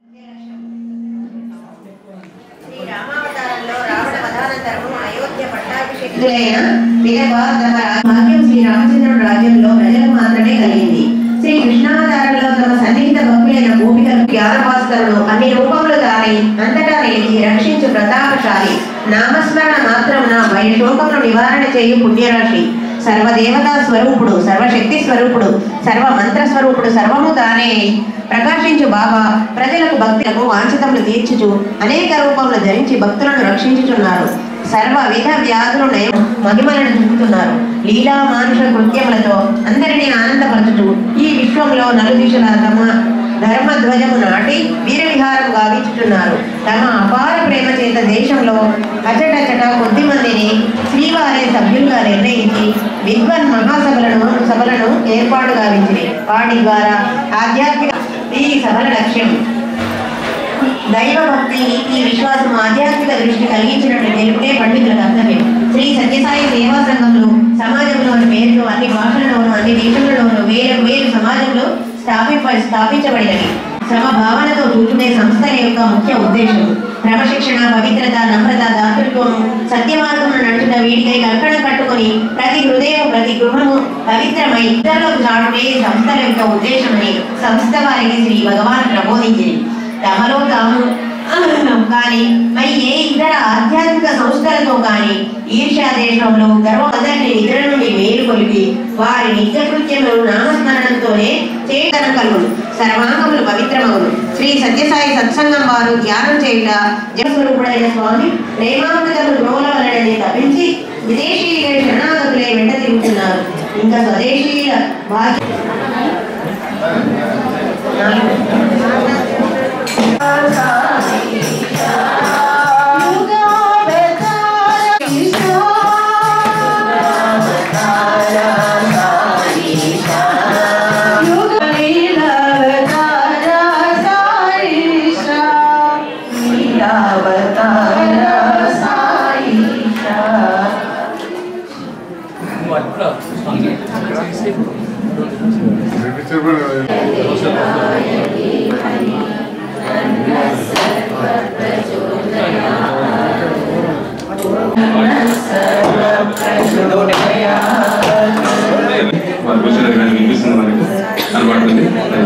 శ్రీ రామావతారంలో రావణ వధానంతరము అయోధ్య పట్టాభిషేకులైన పిదప తమ రా- భాగ్యం శ్రీ రామచంద్రుడు రాజ్యంలో ప్రజలకు మాత్రమే కలిగింది శ్రీ కృష్ణావతారంలో తమ సన్నిహిత భక్తులైన గోపికలు జ్ఞానభాస్కరుడు అన్ని రూపములు దాని అంతటా నిలిచి రక్షించు ప్రతాపశాలి నామస్మరణ మాత్రమున భయ శోకమును నివారణ చేయు పుణ్యరాశి సర్వదేవతా స్వరూపుడు సర్వశక్తి స్వరూపుడు సర్వ మంత్ర స్వరూపుడు సర్వము తానే అయి ప్రకాశించు బాబా ప్రజలకు భక్తులకు వాంఛితములు తీర్చుచు అనేక రూపములు ధరించి భక్తులను రక్షించుచున్నారు సర్వ విధ వ్యాధులు నయం మహిమలను చూపుతున్నారు లీలా మానుష కృత్యములతో అందరినీ ఆనందపరచుచు ఈ విశ్వంలో నలుదిశల తమ ధర్మధ్వజము నాటి వీర విహారం గావించుచున్నారు తమ అపార ప్రేమ చేత దేశంలో అచటచట కొద్ది మందిని శ్రీవారే సభ్యులుగా నిర్ణయించి విద్వన్ మహాసభలను సభలను ఏర్పాటు గావించింది వాటి ద్వారా ఆధ్యాత్మిక ఈ సభల లక్ష్యం దైవ భక్తి నీతి విశ్వాసం ఆధ్యాత్మిక దృష్టి కలిగించినట్లు తెలుపుటే పండితుల కర్తవ్యం శ్రీ సత్యసాయి సేవా సంఘంలో సమాజంలో అనే పేరుతో అన్ని భాషలలోనూ అన్ని దేశంలోనూ వేరు వేరు సమాజంలో స్థాపింప స్థాపించబడినవి శ్రమ భావనతో చూచుకునే సంస్థ యొక్క ముఖ్య ఉద్దేశం క్రమశిక్షణ పవిత్రత నమ్రత దాతృత్వం సత్య మార్గమును నడుచుట వీటికై కంకణం కట్టుకొని ప్రతి హృదయం ప్రతి గృహము పవిత్రమై ఇతరులకు చాటుడే సంస్థల యొక్క ఉద్దేశమని సంస్థ వారికి శ్రీ భగవాన్ ప్రబోధించింది తమలో తాము కానీ మరి ఏ ఇతర ఆధ్యాత్మిక సంస్థలతో కానీ ఈర్ష్యా దేశంలో గర్వమదన్ని నిద్ర నుండి మేలు కొలిపి వారి నిత్యకృత్యములు నామస్మరణంతోనే చేతన కలుగును సర్వాంగములు పవిత్రమగును శ్రీ సత్యసాయి సత్సంగం వారు ధ్యానం చేయుట జగస్వరూపుడైన స్వామి ప్రేమామృతము ద్రోలవలనని తప్పించి విదేశీయుల శరణాగతులే వెంట తిరుగుతున్నారు ఇంకా స్వదేశీయుల భాగ్య వారి కూర్చోలేదు కానీ వినిపిస్తుంది మనకు కనబడుతుంది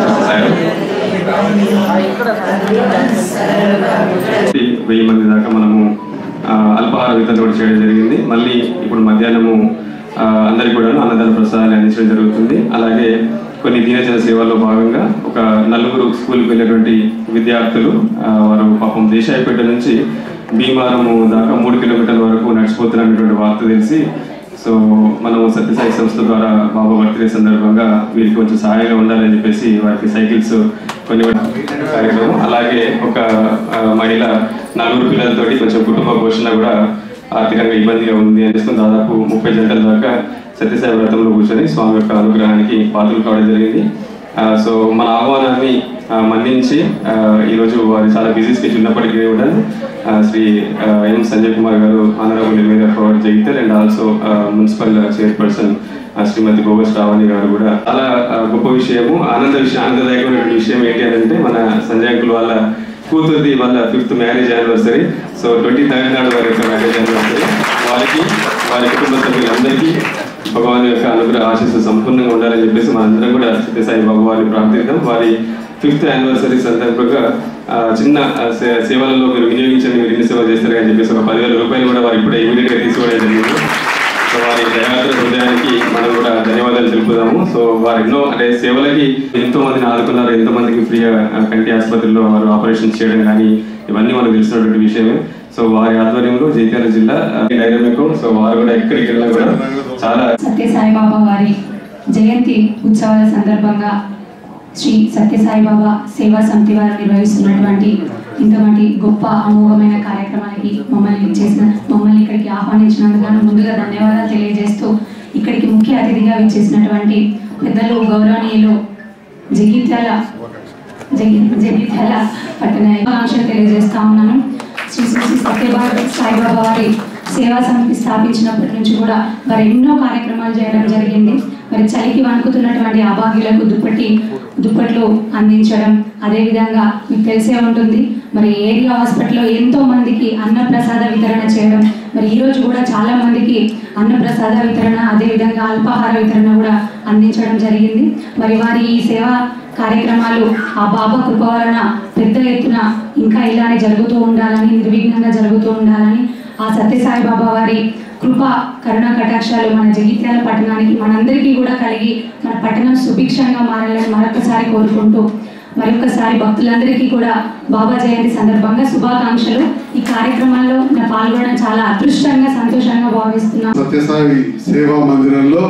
వెయ్యి మంది దాకా మనము ఆ, అల్పాహార వితరణ కూడా చేయడం జరిగింది మళ్ళీ ఇప్పుడు మధ్యాహ్నము ఆ, అందరికీ కూడా అన్నదాన ప్రసాదాలు అందించడం జరుగుతుంది అలాగే కొన్ని దీనజన సేవల్లో భాగంగా ఒక నలుగురు స్కూల్కి వెళ్ళినటువంటి విద్యార్థులు ఆ, వారు పాపం దేశాయిపేట నుంచి భీమారము దాకా మూడు కిలోమీటర్ల వరకు నడిచిపోతున్నటువంటి వార్త తెలిసి సో మనం సత్యసాయి సంస్థ ద్వారా బాబా బర్త్డే సందర్భంగా వీరికి కొంచెం సహాయంగా ఉండాలని చెప్పేసి వారికి సైకిల్స్ కొన్ని కార్యక్రమం అలాగే ఒక ఆ, మహిళ నలుగురు పిల్లలతోటి కొంచెం కుటుంబ పోషణ కూడా ఆర్థికంగా ఇబ్బందిగా ఉంది అని తెలుసుకుని దాదాపు ముప్పై జంటల దాకా సత్యసాయి వ్రతంలో కూర్చొని స్వామి యొక్క అనుగ్రహానికి పాత్రలు కావడం జరిగింది ఆ, సో మన ఆహ్వానాన్ని ఆ, మన్నించి ఆ, ఈరోజు వారు చాలా బిజీ స్కెచ్ ఉన్నప్పటికీ కూడా ఆ, శ్రీ ఆ, ఎం సంజయ్ కుమార్ గారు honourable MLA for Jagtial and also municipal chairperson uh, Shrimati bogus రావణి గారు కూడా చాలా ఆ, గొప్ప విషయము ఆనంద విషయం ఆనందదాయకమైనటువంటి విషయం ఏంటి అని అంటే మన సంజయ్ అంకుల్ వాళ్ళ కూతురుది వాళ్ళ fifth marriage anniversary so twenty third నాడు వారి యొక్క మ్యారేజ్ యానివర్సరీ వారికి వారి కుటుంబ సభ్యులందరికీ భగవాన్ యొక్క అనుగ్రహ ఆశీస్సు సంపూర్ణంగా ఉండాలని చెప్పేసి మనందరం కూడా సత్యసాయి బాబు వారిని ప్రార్థిద్దాం వారి ఫిఫ్త్ యానివర్సరీ సందర్భంగా ఆ, చిన్న ఆ, సే- సేవలలో మీరు వినియోగించండి మీరు ఎన్ని సేవలు చేస్తారు అని చెప్పేసి ఒక పదివేల రూపాయలు కూడా వారు ఇప్పుడే ఇమీడియట్ గా తీసుకోవడం జరిగింది సో వారి దయాద్ర హృదయానికి మనం కూడా ధన్యవాదాలు తెలుపుదాము సో వారు ఎన్నో అంటే సేవలకి ఎంతో మందిని ఆదుకున్నారు ఎంతో మందికి ఫ్రీగా ఆ, కంటి ఆసుపత్రిలో వారు ఆపరేషన్స్ చేయడం కానీ ఇవన్నీ మనకు తెలిసినటువంటి విషయమే సో వారి ఆధ్వర్యంలో జైత్యాల జిల్లా డైనమిక్ సో వారు కూడా ఎక్కడికి వెళ్ళినా కూడా చాలా సత్య సాయిబాబా వారి జయంతి ఉత్సవాల సందర్భంగా శ్రీ సత్య సాయిబాబా సేవా సమితి వారు నిర్వహిస్తున్నటువంటి ఇంతటి గొప్ప అమోఘమైన కార్యక్రమానికి మమ్మల్ని చేసిన మమ్మల్ని ఇక్కడికి ఆహ్వానించినందుకు గాను ముందుగా ధన్యవాదాలు తెలియజేస్తూ ఇక్కడికి ముఖ్య అతిథిగా విచ్చేసినటువంటి పెద్దలు గౌరవనీయులు జగిత్యాల జగి జగిత్యాల పట్టణ ఆకాంక్షలు తెలియజేస్తా ఉన్నాను శ్రీ శ్రీ శ్రీ సత్యబాబు సాయిబాబా వారి సేవా సమితి స్థాపించినప్పటి నుంచి కూడా వారు ఎన్నో కార్యక్రమాలు చేయడం జరిగింది మరి చలికి వణుకుతున్నటువంటి అభాగ్యులకు దుప్పటి దుప్పట్లు అందించడం అదేవిధంగా మీకు తెలిసే ఉంటుంది మరి ఏరియా హాస్పిటల్లో ఎంతో మందికి అన్నప్రసాద వితరణ చేయడం మరి ఈ రోజు కూడా చాలా మందికి అన్నప్రసాద వితరణ అదేవిధంగా అల్పాహార వితరణ కూడా అందించడం జరిగింది మరి వారి ఈ సేవా కార్యక్రమాలు ఆ బాబా కృప వలన పెద్ద ఎత్తున ఇంకా ఇలానే జరుగుతూ ఉండాలని నిర్విఘ్నంగా జరుగుతూ ఉండాలని ఆ సత్యసాయి బాబా వారి కృప కరుణ కటాక్షాలు మన జగిత్యాల పట్టణానికి మనందరికీ కూడా కలిగి మన పట్టణం సుభిక్షంగా మారాలని మరొకసారి కోరుకుంటూ మరొకసారి భక్తులందరికీ కూడా బాబా జయంతి సందర్భంగా శుభాకాంక్షలు ఈ కార్యక్రమాల్లో నా పాల్గొనడం చాలా అదృష్టంగా సంతోషంగా భావిస్తున్నాను సత్యసాయి సేవా మందిరంలో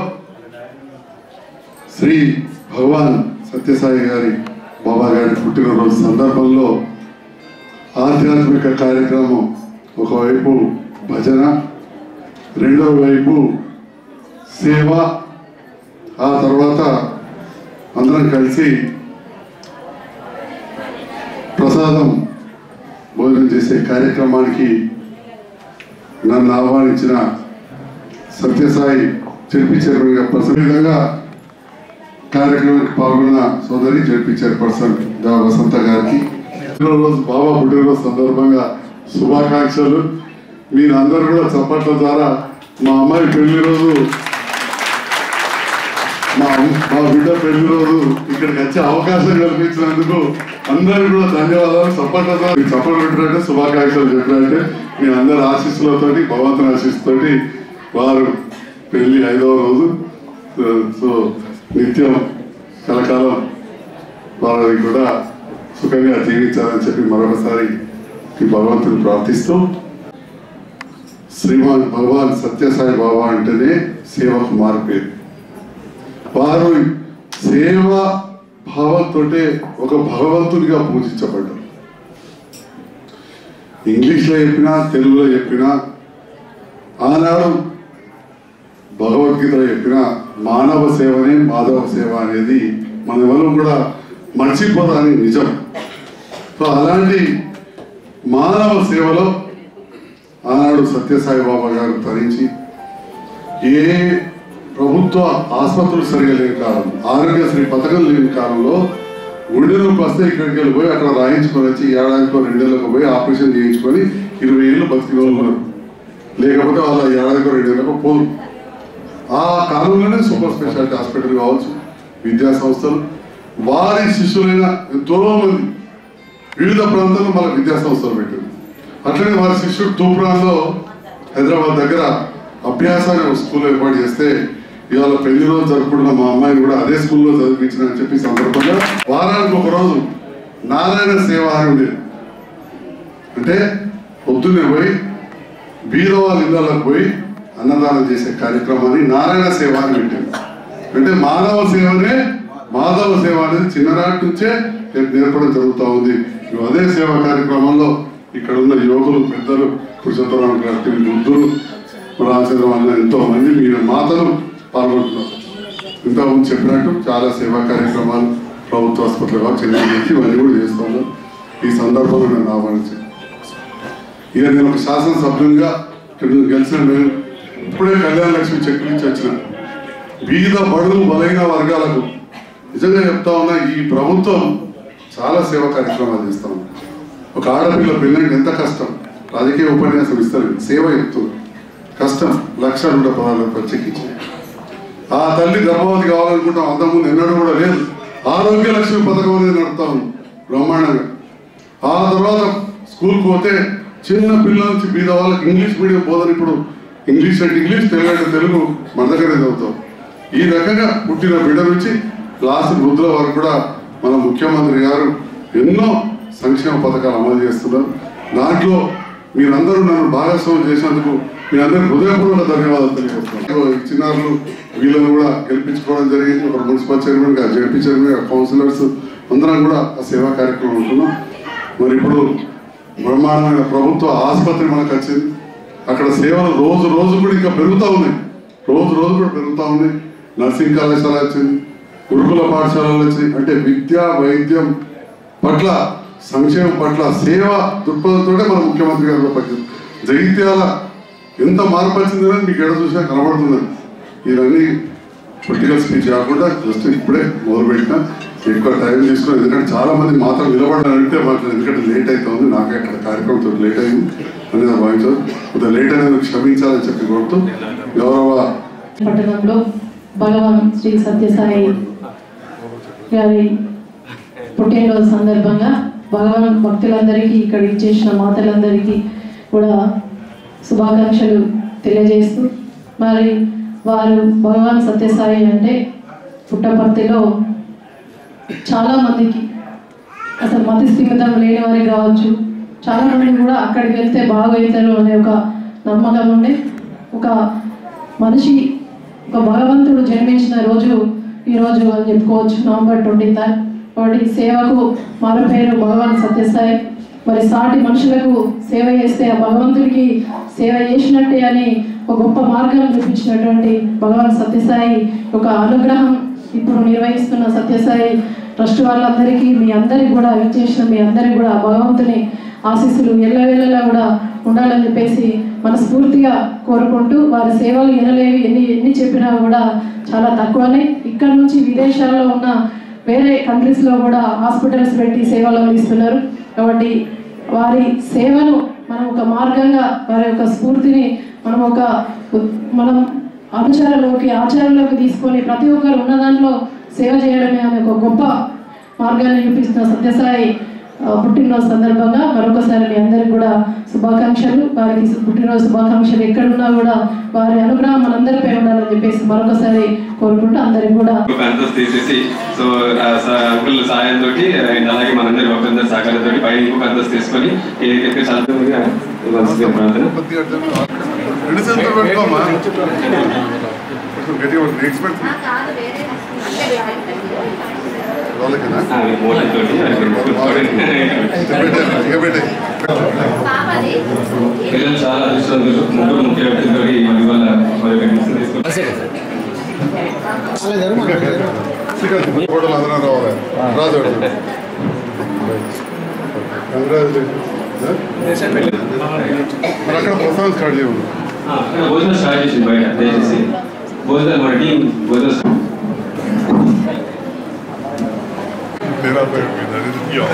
శ్రీ భగవాన్ సత్యసాయి గారి బాబా గారి పుట్టినరోజు సందర్భంలో ఆధ్యాత్మిక కార్యక్రమం ఒకవైపు భజన రెండవ వైపు సేవ ఆ తర్వాత అందరం కలిసి ప్రసాదం భోజనం చేసే కార్యక్రమానికి నన్ను ఆహ్వానించిన సత్యసాయి జడ్పీ చైర్మన్ పర్సన్ విధంగా కార్యక్రమానికి పాల్గొన్న సోదరి జడ్పీ చైర్పర్సన్ దా వసంత గారికి పుట్టినరోజు బాబా పుట్టినరోజు సందర్భంగా శుభాకాంక్షలు మీరందరూ కూడా చప్పట్ల ద్వారా మా అమ్మాయి పెళ్లి రోజు మా మా బిడ్డ పెళ్లి రోజు ఇక్కడికి వచ్చే అవకాశం కల్పించినందుకు అందరూ కూడా ధన్యవాదాలు చప్పట్ల ద్వారా మీకు చప్పట్లు పెట్టినట్టే శుభాకాంక్షలు చెప్పినట్టే మీ అందరి ఆశీస్సులతోటి భగవంతుని ఆశీస్సుతోటి వారు పెళ్లి ఐదవ రోజు సో నిత్యం కలకాలం వారిని కూడా సుఖంగా జీవించాలని చెప్పి మరొకసారి ఈ భగవంతుని ప్రార్థిస్తూ శ్రీమాన్ భగవాన్ సత్యసాయి బాబా అంటేనే సేవకు మారిపోయింది వారు సేవ భావంతో ఒక భగవంతునిగా పూజించబడ్డారు ఇంగ్లీష్లో చెప్పినా తెలుగులో చెప్పినా ఆనాడు భగవద్గీతలో చెప్పిన మానవ సేవనే మాధవ సేవ అనేది మన ఎవరు కూడా మర్చిపోదని నిజం సో అలాంటి మానవ సేవలో ఆనాడు సత్యసాయి బాబా గారు తరించి ఏ ప్రభుత్వ ఆసుపత్రులు సరిగా లేని కాలం ఆరోగ్యశ్రీ పథకం లేని కాలంలో గుండె నొప్పి వస్తే ఇక్కడికి వెళ్ళి పోయి అక్కడ రాయించుకొని వచ్చి ఏడాదికో రెండేళ్ళకు పోయి ఆపరేషన్ చేయించుకొని ఇరవై ఏళ్ళు బతికిన వాళ్ళు ఉన్నారు. లేకపోతే వాళ్ళ ఏడాదికో రెండేళ్ళకు పోరు ఆ కాలంలోనే సూపర్ స్పెషాలిటీ హాస్పిటల్ కావచ్చు విద్యా సంస్థలు వారి శిష్యులైన ఎంతో మంది వివిధ ప్రాంతాల్లో మన విద్యా సంస్థలు పెట్టింది అట్లనే వారి శిష్యుడు తూప్రాన్లో హైదరాబాద్ దగ్గర అభ్యాసాన్ని ఒక స్కూల్ ఏర్పాటు చేస్తే ఇవాళ పెళ్లి రోజు జరుపుకుంటున్న మా అమ్మాయిని కూడా అదే స్కూల్లో చదివించిన అని చెప్పి సందర్భంగా వారానికి ఒక రోజు నారాయణ సేవ అని ఉండేది అంటే పొద్దున్నే పోయి బీద వాళ్ళ ఇళ్ళకి పోయి అన్నదానం చేసే కార్యక్రమాన్ని నారాయణ సేవ అని పెట్టింది అంటే మానవ సేవనే మాధవ సేవ అనేది చిన్ననాటి నుంచే రేపు నేర్పడం జరుగుతూ ఉంది ఇవి అదే సేవా కార్యక్రమంలో ఇక్కడ ఉన్న యువకులు పెద్దలు పురుషోత్తరామ గారి వృద్ధులు రామచంద్ర అన్న ఎంతో మంది మీరు మాతలు పాల్గొంటున్నారు ఇంతకుముందు చెప్పినట్టు చాలా సేవా కార్యక్రమాలు ప్రభుత్వ హాస్పిటల్ కావచ్చు చిన్న ఇవన్నీ కూడా చేస్తున్నారు ఈ సందర్భంలో నన్ను ఆహ్వానించాను ఇక నేను ఒక శాసనసభ్యునిగా ఇక్కడ నేను గెలిచిన నేను ఇప్పుడే కళ్యాణ లక్ష్మి చెక్కులు ఇచ్చి వచ్చిన బీద బడుగు బలైన వర్గాలకు నిజంగా చెప్తా ఉన్నా ఈ ప్రభుత్వం చాలా సేవా కార్యక్రమాలు చేస్తాం ఒక ఆడపిల్ల పెళ్ళంటే ఎంత కష్టం రాజకీయ ఉపన్యాసం ఇస్తారు సేవ చెప్తుంది కష్టం లక్ష నూట పదాలు ప్రత్యేకించి ఆ తల్లి గర్భవతి కావాలనుకుంటాం అంతకుముందు ఎన్నడూ కూడా లేదు ఆరోగ్య లక్ష్మి పథకం అనేది నడుపుతా ఉంది బ్రహ్మాండంగా ఆ తర్వాత స్కూల్కి పోతే చిన్న పిల్లల నుంచి బీద వాళ్ళకి ఇంగ్లీష్ మీడియం బోధన ఇప్పుడు ఇంగ్లీష్ అంటే ఇంగ్లీష్ తెలుగు అంటే తెలుగు మన దగ్గరే చదువుతాం ఈ రకంగా పుట్టిన బిడ్డ నుంచి లాస్ట్ వృద్ధుల వరకు కూడా మన ముఖ్యమంత్రి గారు ఎన్నో సంక్షేమ పథకాలు అమలు చేస్తున్నారు దాంట్లో మీరందరూ నన్ను భాగస్వామ్యం చేసినందుకు మీ అందరికీ హృదయపూర్వక ధన్యవాదాలు తెలియజేస్తున్నాను ఈ చిన్నారులు వీళ్ళని కూడా గెలిపించుకోవడం జరిగింది ఒక మున్సిపల్ చైర్మన్ గా జడ్పీ చైర్మన్ గా కౌన్సిలర్స్ అందరం కూడా ఆ సేవా కార్యక్రమం ఉంటున్నాం మరి ఇప్పుడు బ్రహ్మాండమైన ప్రభుత్వ ఆసుపత్రి మనకు వచ్చింది అక్కడ సేవలు రోజు రోజు కూడా ఇంకా పెరుగుతూ ఉన్నాయి రోజు రోజు కూడా పెరుగుతూ ఉన్నాయి నర్సింగ్ కళాశాల వచ్చింది గురుకుల పాఠశాలలు వచ్చింది అంటే విద్య వైద్యం పట్ల సంక్షేమం పట్ల సేవ దృక్పథంతో మన ముఖ్యమంత్రి గారు పట్టింది జగిత్యాల ఎంత మార్పు వచ్చిందని మీకు ఎడ చూసినా కనబడుతుంది ఇవన్నీ పొలిటికల్ స్పీచ్ కాకుండా జస్ట్ ఇప్పుడే మొదలుపెట్టిన ఎక్కువ టైం తీసుకుని ఎందుకంటే చాలా మంది మాత్రం నిలబడాలంటే మాకు ఎందుకంటే లేట్ అవుతుంది నాకే అక్కడ కార్యక్రమంతో లేట్ అయింది అనేది భావించారు కొంత లేట్ అనేది క్షమించాలని చెప్పి కోరుతూ గౌరవ పట్టణంలో భగవాన్ శ్రీ సత్యసాయి గారి పుట్టినరోజు సందర్భంగా భగవాన్ భక్తులందరికీ ఇక్కడ ఇచ్చేసిన మాతలందరికీ కూడా శుభాకాంక్షలు తెలియజేస్తూ మరి వారు భగవాన్ సత్యసాయి అంటే పుట్టపర్తిలో చాలా మందికి అసలు మతి స్థిమితం లేని వారికి కావచ్చు చాలా మంది కూడా అక్కడికి వెళ్తే బాగవుతారు అనే ఒక నమ్మకం ఉండే ఒక మనిషి ఒక భగవంతుడు జన్మించిన రోజు ఈ రోజు అని చెప్పుకోవచ్చు నవంబర్ ట్వంటీ థర్డ్ కాబట్టి సేవకు మరో పేరు భగవాన్ సత్యసాయి మరి సాటి మనుషులకు సేవ చేస్తే ఆ భగవంతుడికి సేవ చేసినట్టే అని ఒక గొప్ప మార్గం చూపించినటువంటి భగవాన్ సత్యసాయి ఒక అనుగ్రహం ఇప్పుడు నిర్వహిస్తున్న సత్యసాయి ట్రస్ట్ వాళ్ళందరికీ మీ అందరికి కూడా ఇచ్చేసిన మీ అందరికి కూడా భగవంతుని ఆశీస్సులు ఎల్లవేళలా కూడా ఉండాలని చెప్పేసి మనస్ఫూర్తిగా కోరుకుంటూ వారి సేవలు ఎనలేవి ఎన్ని ఎన్ని చెప్పినా కూడా చాలా తక్కువనే ఇక్కడ నుంచి విదేశాల్లో ఉన్న వేరే కంట్రీస్లో కూడా హాస్పిటల్స్ పెట్టి సేవలు అందిస్తున్నారు కాబట్టి వారి సేవను మనం ఒక మార్గంగా వారి యొక్క స్ఫూర్తిని మనం ఒక మనం ఆచారంలోకి ఆచారంలోకి తీసుకొని ప్రతి ఒక్కరు ఉన్న దాంట్లో సేవ చేయడమే అనే ఒక గొప్ప మార్గాన్ని చూపిస్తున్న సత్యసాయి ఆ, పుట్టినరోజు సందర్భంగా మరొకసారి మీ అందరికి కూడా శుభాకాంక్షలు వారికి పుట్టినరోజు శుభాకాంక్షలు ఎక్కడున్నా కూడా వారి అనుగ్రహం మనందరిపై ఉండాలని చెప్పేసి మరొకసారి కోరుకుంటూ అందరికి కూడా ఒక అంతస్తు తీసేసి సో ఆ స- అంకుల్ సాయంతో అండ్ అలాగే మనందరి భక్తులందరి సహకారంతో పైన ఇంకొక అంతస్తు తీసుకొని ఏదైతే చదువుగా ఇవ్వాల్సిందిగా ప్రార్థన రెండు చేతులు పెట్టుకోమా కొంచెం గట్టిగా పట్టుకో. ఎక్స్పెక్ట్ కాదు వేరే వాళ్ళకేనా ఆ, మోడల్ తోటి అది కూర్చోండి. పెట్టే ఇక పెట్టే పాపది పిల్లలు చాలా అదృష్టవంతులు ముగ్గురు ముఖ్య వ్యక్తులతో ఇవాళ వారి యొక్క గిఫ్ట్స్ తీసుకుంటారు శ్రీకాంత్ ఫోటోలు అందరూ రావాలి రాజు మరి అక్కడ పర్ఫార్మెన్స్ కార్డు చేయమను ఆ, అక్కడ భోజనం స్టార్ట్ చేసింది బయట దయచేసి భోజనాలు మన టీం భోజనం తేరా పేరు మీద అది ఇయ్యో.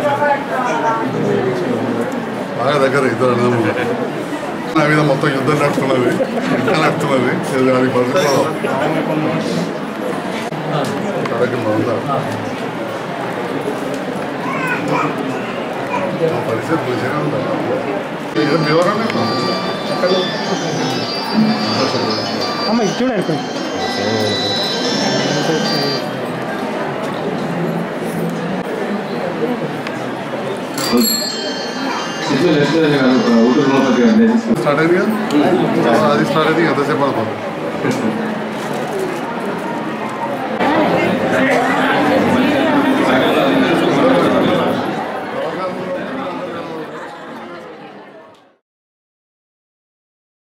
బాగా దగ్గర ఇద్దరు అన్నదమ్ములు నా మీద మొత్తం యుద్ధం నడుస్తున్నది ఇంకా నడుస్తున్నది ఇది దానికి బతుకుతాం కడకి బాగుందా ఆ పరిస్థితి మంచిగా ఉందా ఏదో వివరమే అమ్మ ఇది చూడండి కొంచెం శిశు లక్ష్మీ గారు ఊటూరు మోపతి గారు దయచేసి స్టార్ట్ అయింది కదా అది స్టార్ట్ అయింది ఎంతసేపు పడుతుంది